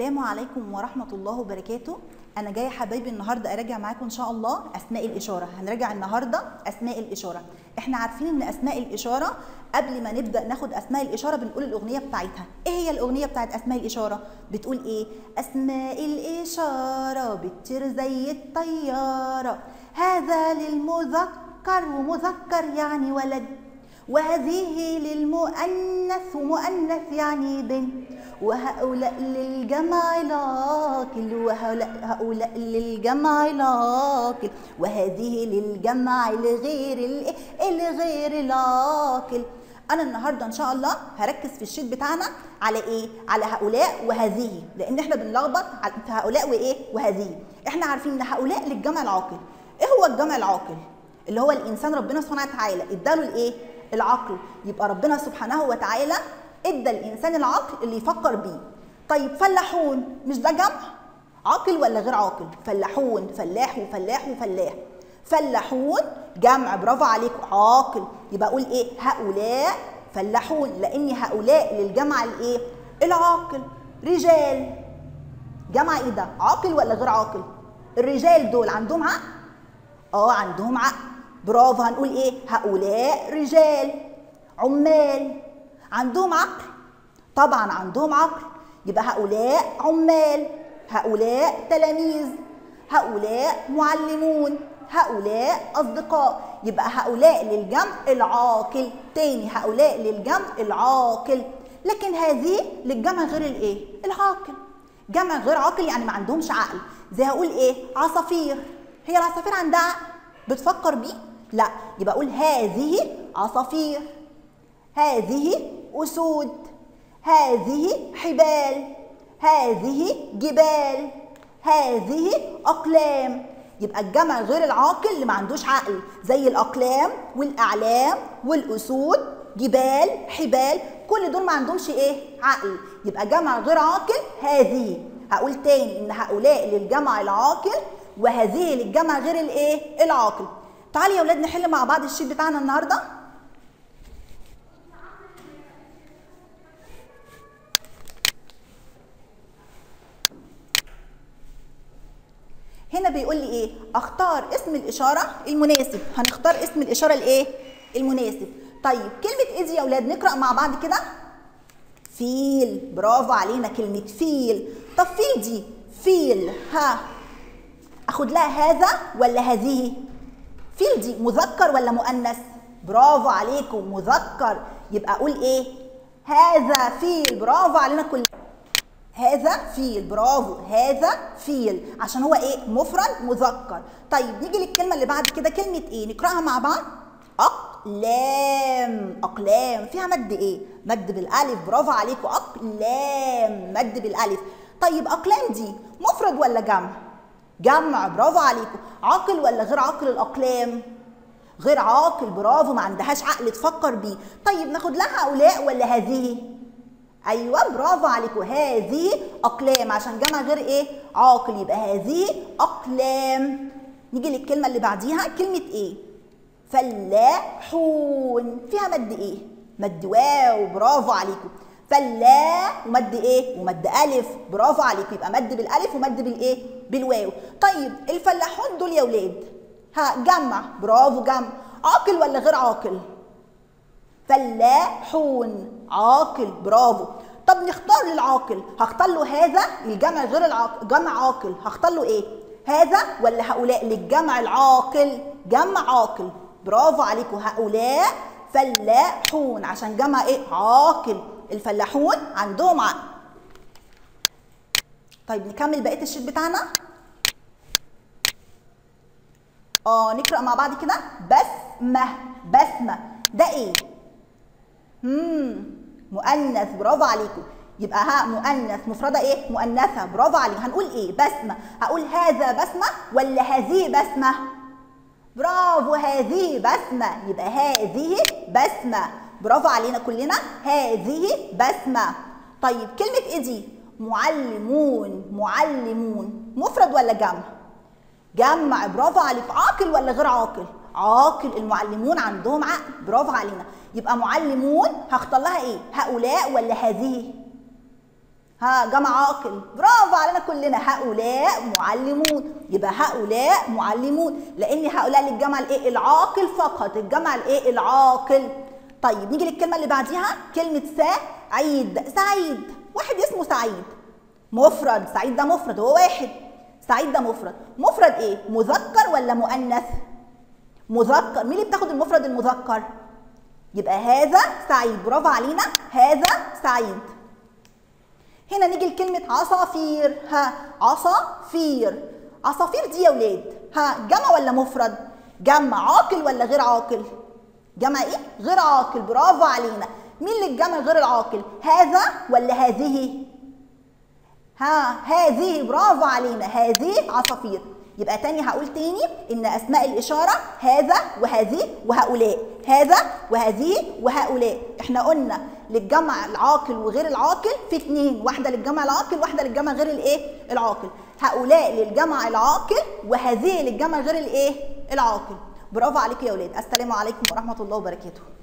السلام عليكم ورحمة الله وبركاته أنا جاية حبايبي النهاردة أراجع معاكم إن شاء الله أسماء الإشارة هنراجع النهاردة أسماء الإشارة إحنا عارفين إن أسماء الإشارة قبل ما نبدأ ناخد أسماء الإشارة بنقول الأغنية بتاعتها إيه هي الأغنية بتاعت أسماء الإشارة بتقول إيه أسماء الإشارة بتطير زي الطيارة هذا للمذكر ومذكر يعني ولد وهذه للمؤنث ومؤنث يعني بنت وهؤلاء للجمع العاقل وهؤلاء للجمع العاقل وهذه للجمع الغير ال- الغير العاقل انا النهارده ان شاء الله هركز في الشيت بتاعنا على ايه على هؤلاء وهذه لان احنا بنلخبط على- في هؤلاء وايه وهذه احنا عارفين ان هؤلاء للجمع العاقل ايه هو الجمع العاقل اللي هو الانسان ربنا سبحانه وتعالى اداله الايه العقل يبقى ربنا سبحانه وتعالى ادى الانسان العقل اللي يفكر بيه طيب فلاحون مش ده جمع عاقل ولا غير عاقل فلاحون فلاح وفلاح وفلاح فلاحون جمع برافو عليكم عاقل يبقى اقول ايه هؤلاء فلاحون لان هؤلاء للجمع الايه العاقل رجال جمع ايه ده عاقل ولا غير عاقل الرجال دول عندهم عقل اه عندهم عقل برافو هنقول ايه هؤلاء رجال عمال عندهم عقل طبعا عندهم عقل يبقى هؤلاء عمال هؤلاء تلاميذ هؤلاء معلمون هؤلاء اصدقاء يبقى هؤلاء للجمع العاقل تاني هؤلاء للجمع العاقل لكن هذه للجمع غير الايه العاقل جمع غير عاقل يعني ما عندهمش عقل زي هقول ايه عصافير هي العصافير عندها عقل بتفكر بيه لا يبقى اقول هذه عصافير هذه اسود هذه حبال هذه جبال هذه اقلام يبقى الجمع غير العاقل اللي ما عندوش عقل زي الاقلام والاعلام والاسود جبال حبال كل دول ما عندهمش ايه عقل يبقى جمع غير عاقل هذه هقول تاني ان هؤلاء للجمع العاقل وهذه للجمع غير الايه العاقل تعالي يا اولاد نحل مع بعض الشيت بتاعنا النهارده هنا بيقول لي ايه اختار اسم الاشاره المناسب هنختار اسم الاشاره الايه المناسب طيب كلمه ايه دي يا اولاد نقرا مع بعض كده فيل برافو علينا كلمه فيل طب فيل دي فيل ها اخد لها هذا ولا هذه فيل دي مذكر ولا مؤنث برافو عليكم مذكر يبقى اقول ايه هذا فيل برافو علينا كل هذا فيل برافو هذا فيل عشان هو ايه مفرد مذكر طيب نيجي للكلمه اللي بعد كده كلمه ايه نقراها مع بعض اقلام اقلام فيها مد ايه مد بالالف برافو عليكم اقلام مد بالالف طيب اقلام دي مفرد ولا جمع جمع برافو عليكم عاقل ولا غير عاقل الاقلام غير عاقل برافو ما عندهاش عقل تفكر بيه طيب ناخد لها هؤلاء ولا هذه ايوه برافو عليكم هذه اقلام عشان جمع غير ايه عاقل يبقى هذه اقلام نيجي للكلمه اللي بعديها كلمه ايه فلاحون فيها مد ايه مد واو برافو عليكم فلاح ومد ايه ومد الف برافو عليكم يبقى مد بالالف ومد بالايه بالواو طيب الفلاحون دول يا ولاد ها جمع برافو جمع عاقل ولا غير عاقل فلاحون عاقل برافو طب نختار للعاقل هختار له هذا للجمع غير العاقل جمع عاقل هختار له ايه هذا ولا هؤلاء للجمع العاقل جمع عاقل برافو عليكم هؤلاء فلاحون عشان جمع ايه عاقل الفلاحون عندهم عقل طيب نكمل بقيه الشيت بتاعنا اه نقرا مع بعض كده بسمه بسمه ده ايه امم مؤنث برافو عليكم يبقى ها مؤنث مفردة ايه مؤنثة برافو عليكم هنقول ايه بسمة هقول هذا بسمة ولا هذه بسمة برافو هذه بسمة يبقى هذه بسمة برافو علينا كلنا هذه بسمة طيب كلمة ايه دي معلمون معلمون مفرد ولا جمع جمع برافو عليك عاقل ولا غير عاقل عاقل المعلمون عندهم عقل برافو علينا يبقى معلمون هختار لها ايه هؤلاء ولا هذه ها جمع عاقل برافو علينا كلنا هؤلاء معلمون يبقى هؤلاء معلمون لان هؤلاء للجمع الايه العاقل فقط الجمع الايه العاقل طيب نيجي للكلمه اللي بعديها كلمه سعيد سعيد واحد اسمه سعيد مفرد سعيد ده مفرد هو واحد سعيد ده مفرد مفرد ايه مذكر ولا مؤنث مذكر مين اللي بتاخد المفرد المذكر يبقى هذا سعيد برافو علينا هذا سعيد هنا نيجي لكلمة عصافير ها عصافير عصافير دي يا ولاد ها جمع ولا مفرد جمع عاقل ولا غير عاقل جمع ايه غير عاقل برافو علينا مين اللي الجمع غير العاقل هذا ولا هذه ها هذه برافو علينا هذه عصافير يبقى تاني هقول تاني ان اسماء الاشاره هذا وهذه وهؤلاء هذا وهذه وهؤلاء احنا قلنا للجمع العاقل وغير العاقل في اتنين واحده للجمع العاقل واحده للجمع غير الايه العاقل هؤلاء للجمع العاقل وهذه للجمع غير الايه العاقل برافو عليكم يا اولاد السلام عليكم ورحمه الله وبركاته